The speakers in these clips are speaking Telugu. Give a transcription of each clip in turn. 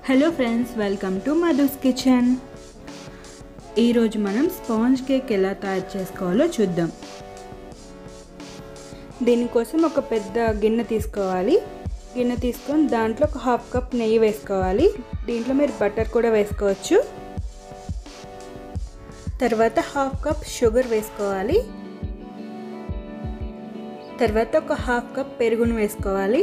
hello friends welcome to Madhu's kitchen ఈరోజు మనం స్పాంజ్ కేక్ ఎలా తయారు చేసుకోవాలో చూద్దాం దీనికోసం ఒక పెద్ద గిన్నె తీసుకోవాలి గిన్నె తీసుకొని దాంట్లో ఒక హాఫ్ కప్ నెయ్యి వేసుకోవాలి దీంట్లో మీరు బటర్ కూడా వేసుకోవచ్చు తర్వాత హాఫ్ కప్ షుగర్ వేసుకోవాలి తర్వాత ఒక హాఫ్ కప్ పెరుగును వేసుకోవాలి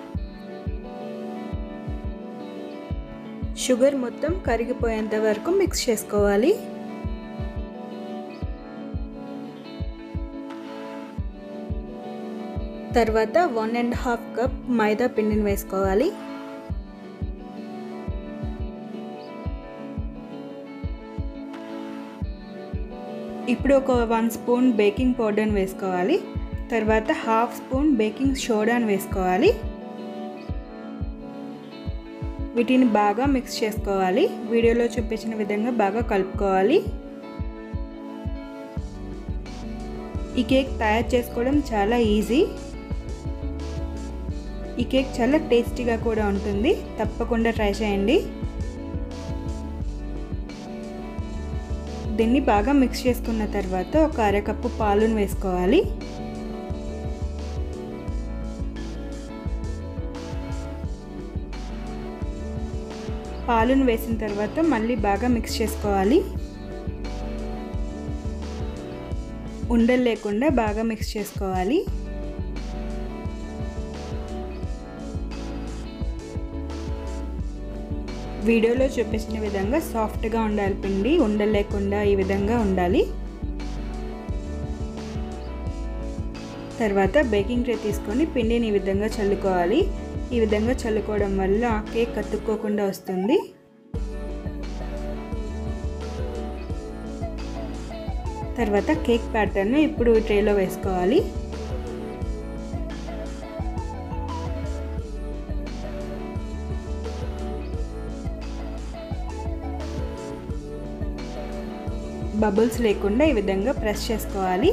షుగర్ మొత్తం కరిగిపోయేంత వరకు మిక్స్ చేసుకోవాలి తర్వాత one and half cup maida పిండిని వేసుకోవాలి ఇప్పుడు ఒక వన్ స్పూన్ బేకింగ్ పౌడర్ని వేసుకోవాలి తర్వాత హాఫ్ స్పూన్ బేకింగ్ సోడాని వేసుకోవాలి వీటిని బాగా మిక్స్ చేసుకోవాలి వీడియోలో చూపించిన విధంగా బాగా కలుపుకోవాలి ఈ కేక్ తయారు చేసుకోవడం చాలా ఈజీ ఈ కేక్ చాలా టేస్టీగా కూడా ఉంటుంది తప్పకుండా ట్రై చేయండి దీన్ని బాగా మిక్స్ చేసుకున్న తర్వాత ఒక అరకప్పు పాలును వేసుకోవాలి పాలును వేసిన తర్వాత మళ్ళీ బాగా మిక్స్ చేసుకోవాలి ఉండలు లేకుండా బాగా మిక్స్ చేసుకోవాలి వీడియోలో చూపించిన విధంగా సాఫ్ట్గా ఉండాలి పిండి ఉండలు లేకుండా ఈ విధంగా ఉండాలి తర్వాత బేకింగ్ ట్రే తీసుకొని పిండిని ఈ విధంగా చల్లుకోవాలి ఈ విధంగా చల్లుకోవడం వల్ల కేక్ కత్తుక్కోకుండా వస్తుంది తర్వాత కేక్ ప్యాటర్న్ ఇప్పుడు ట్రేలో వేసుకోవాలి బబుల్స్ లేకుండా ఈ విధంగా ప్రెస్ చేసుకోవాలి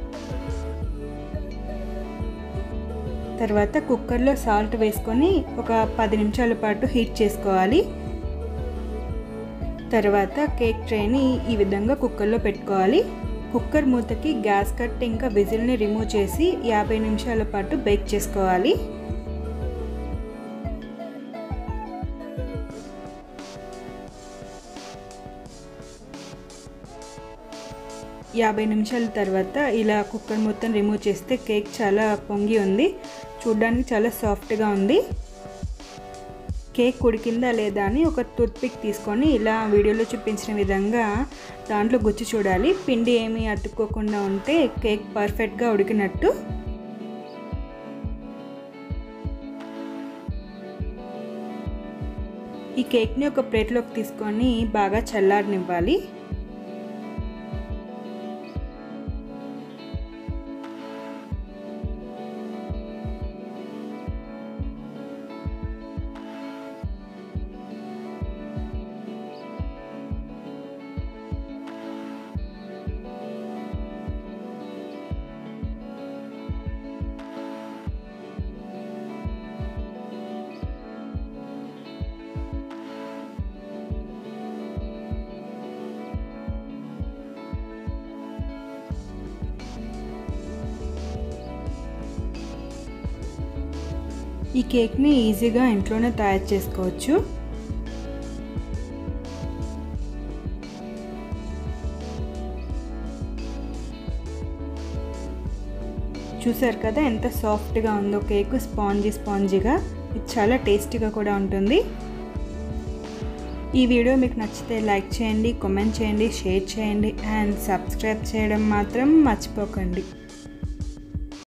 తర్వాత కుక్కర్లో సాల్ట్ వేసుకొని ఒక పది నిమిషాల పాటు హీట్ చేసుకోవాలి తర్వాత కేక్ ట్రేని ఈ విధంగా కుక్కర్లో పెట్టుకోవాలి కుక్కర్ మూతకి గ్యాస్ కట్ ఇంకా విజిల్ని రిమూవ్ చేసి యాభై నిమిషాల పాటు బేక్ చేసుకోవాలి యాభై నిమిషాల తర్వాత ఇలా కుక్కర్ మొత్తం రిమూవ్ చేస్తే కేక్ చాలా పొంగి ఉంది చూడ్డానికి చాలా సాఫ్ట్గా ఉంది కేక్ ఉడికిందా లేదా అని ఒక టూత్పిక్ తీసుకొని ఇలా వీడియోలో చూపించిన విధంగా దాంట్లో గుచ్చి చూడాలి పిండి ఏమీ అతుక్కోకుండా ఉంటే కేక్ పర్ఫెక్ట్గా ఉడికినట్టు ఈ కేక్ని ఒక ప్లేట్లోకి తీసుకొని బాగా చల్లారనివ్వాలి ఈ కేక్ని ఈజీగా ఇంట్లోనే తయారు చేసుకోవచ్చు చూసారు కదా ఎంత సాఫ్ట్గా ఉందో కేక్ స్పాంజీ స్పాంజీగా ఇది చాలా టేస్టీగా కూడా ఉంటుంది ఈ వీడియో మీకు నచ్చితే లైక్ చేయండి కామెంట్ చేయండి షేర్ చేయండి అండ్ సబ్స్క్రైబ్ చేయడం మాత్రం మర్చిపోకండి